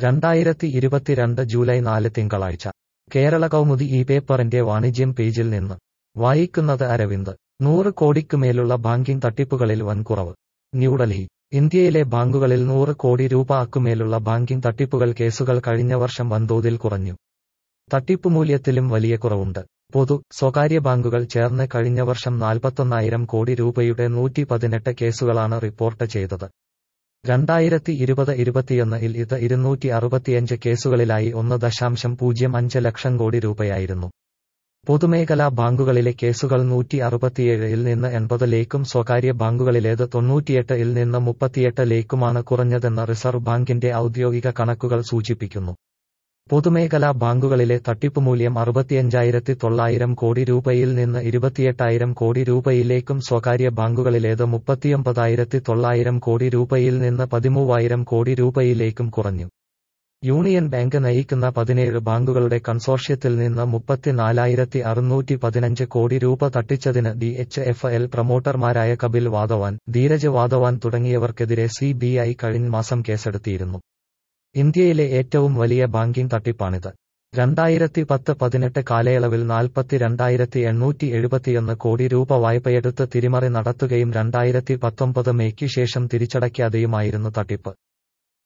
രണ്ടായിരത്തി ഇരുപത്തിരണ്ട് ജൂലൈ നാല് തിങ്കളാഴ്ച കേരള കൗമുദി ഈ പേപ്പറിന്റെ വാണിജ്യം പേജിൽ നിന്ന് വായിക്കുന്നത് അരവിന്ദ് നൂറ് കോടിക്കുമേലുള്ള ബാങ്കിംഗ് തട്ടിപ്പുകളിൽ വൻകുറവ് ന്യൂഡൽഹി ഇന്ത്യയിലെ ബാങ്കുകളിൽ നൂറ് കോടി രൂപ അക്കുമേലുള്ള ബാങ്കിംഗ് തട്ടിപ്പുകൾ കേസുകൾ കഴിഞ്ഞ വർഷം വൻതോതിൽ കുറഞ്ഞു തട്ടിപ്പ് മൂല്യത്തിലും വലിയ കുറവുണ്ട് പൊതു സ്വകാര്യ ബാങ്കുകൾ ചേർന്ന് കഴിഞ്ഞ വർഷം നാൽപ്പത്തൊന്നായിരം കോടി രൂപയുടെ നൂറ്റി പതിനെട്ട് കേസുകളാണ് റിപ്പോർട്ട് ചെയ്തത് രണ്ടായിരത്തി ഇരുപത് ഇരുപത്തിയൊന്നിൽ ഇത് ഇരുന്നൂറ്റി അറുപത്തിയഞ്ച് കേസുകളിലായി ഒന്ന് ദശാംശം പൂജ്യം അഞ്ച് ലക്ഷം കോടി രൂപയായിരുന്നു പൊതുമേഖലാ ബാങ്കുകളിലെ കേസുകൾ നൂറ്റി അറുപത്തിയേഴിൽ നിന്ന് എൺപതിലേക്കും സ്വകാര്യ ബാങ്കുകളിലേത് തൊണ്ണൂറ്റിയെട്ട് ഇൽ നിന്ന് മുപ്പത്തിയെട്ട് ലേക്കുമാണ് കുറഞ്ഞതെന്ന് റിസർവ് ബാങ്കിന്റെ ഔദ്യോഗിക കണക്കുകൾ സൂചിപ്പിക്കുന്നു പൊതുമേഖലാ ബാങ്കുകളിലെ തട്ടിപ്പ് മൂല്യം അറുപത്തിയഞ്ചായിരത്തി തൊള്ളായിരം കോടി രൂപയിൽ നിന്ന് ഇരുപത്തിയെട്ടായിരം കോടി രൂപയിലേക്കും സ്വകാര്യ ബാങ്കുകളിലേത് മുപ്പത്തിയൊമ്പതായിരത്തി തൊള്ളായിരം കോടി രൂപയിൽ നിന്ന് പതിമൂവായിരം കോടി രൂപയിലേക്കും കുറഞ്ഞു യൂണിയൻ ബാങ്ക് നയിക്കുന്ന പതിനേഴ് ബാങ്കുകളുടെ കൺസോർഷ്യത്തിൽ നിന്ന് മുപ്പത്തിനാലായിരത്തി അറുന്നൂറ്റി പതിനഞ്ച് കോടി രൂപ തട്ടിച്ചതിന് ഡി എച്ച് എഫ് എൽ പ്രൊമോട്ടർമാരായ കപിൽ വാധവാൻ ധീരജ് വാധവാൻ തുടങ്ങിയവർക്കെതിരെ സി ബി ഐ കഴിഞ്ഞ മാസം കേസെടുത്തിയിരുന്നു ഇന്ത്യയിലെ ഏറ്റവും വലിയ ബാങ്കിംഗ് തട്ടിപ്പാണിത് രണ്ടായിരത്തി പത്ത് പതിനെട്ട് കാലയളവിൽ നാൽപ്പത്തി രണ്ടായിരത്തി എണ്ണൂറ്റി എഴുപത്തിയൊന്ന് കോടി രൂപ വായ്പയെടുത്ത് തിരിമറി നടത്തുകയും രണ്ടായിരത്തി പത്തൊമ്പത് മേയ്ക്ക് ശേഷം തിരിച്ചടയ്ക്കാതെയുമായിരുന്നു തട്ടിപ്പ്